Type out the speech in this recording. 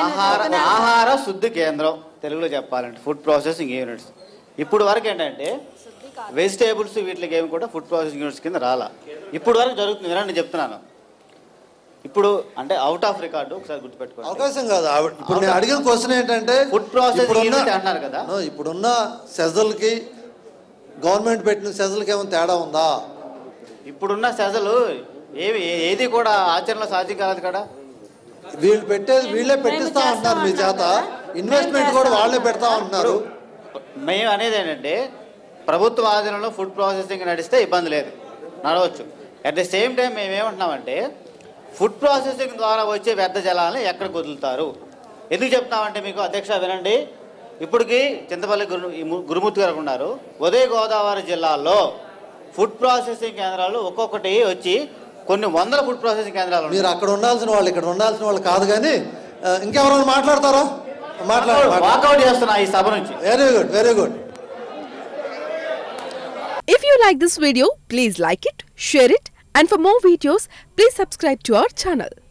ఆహార ఆహార శుద్ధి కేంద్రం తెలుగులో చెప్పాలంటే ఫుడ్ ప్రాసెసింగ్ యూనిట్స్ ఇప్పుడు వరకు ఏంటంటే వెజిటేబుల్స్ వీటికి ఏమి కూడా ఫుడ్ ప్రాసెసింగ్ యూనిట్స్ కింద రాలా ఇప్పుడు వరకు జరుగుతుంది వినండి నేను చెప్తున్నాను ఇప్పుడు అంటే అవుట్ ఆఫ్ రికార్డు ఒకసారి గుర్తుపెట్టుకోండి అవకాశం కాదు ఆవిడ ఇప్పుడు నేను అడిగిన క్వశ్చన్ ఏంటంటే ఫుడ్ ప్రాసెసింగ్ ఇప్పుడున్న- యూనిట్ అంటున్నారు కదా No, ఇప్పుడున్న సెజల్కి గవర్నమెంట్ పెట్టిన సెజల్కి ఏమైనా తేడా ఉందా ఇప్పుడున్న సెజలు ఏవి ఏది కూడా ఆచరణలో సాధ్యం కాదు కదా వీళ్ళు పెట్టేది వీళ్ళే పెట్టిస్తా అంటున్నారు మీ చేత ఇన్వెస్ట్మెంట్ కూడా వాళ్ళే పెడతా అంటున్నారు మేము అనేది ఏంటంటే ప్రభుత్వ ఆధీనంలో ఫుడ్ ప్రాసెసింగ్ నడిస్తే ఇబ్బంది లేదు నడవచ్చు అట్ ద సేమ్ టైం మేము ఏమంటున్నామంటే ఫుడ్ ప్రాసెసింగ్ ద్వారా వచ్చే వ్యర్థ జలాలను ఎక్కడ వదులుతారు ఎందుకు చెప్తామంటే మీకు అధ్యక్ష వినండి ఇప్పటికి చింతపల్లి గురు ఈ ము- గురుమూర్తి గారు ఉన్నారు ఉదయ గోదావరి జిల్లాలో ఫుడ్ ప్రాసెసింగ్ కేంద్రాలు ఒక్కొక్కటి వచ్చి కొన్ని వందల ఫుడ్ ప్రాసెసింగ్ కేంద్రాలు ఉన్నాయి. మీరు అక్కడ ఉండాల్సిన వాళ్ళు ఇక్కడ ఉండాల్సిన వాళ్ళు కాదు కానీ ఆ, ఇంకెవరైనా మాట్లాడతారా మాట్లాడు వాకౌట్ చేస్తున్నా ఈ సభ నుంచి very good very good If you like this video, please like it, share it, and for more videos, please subscribe to our channel.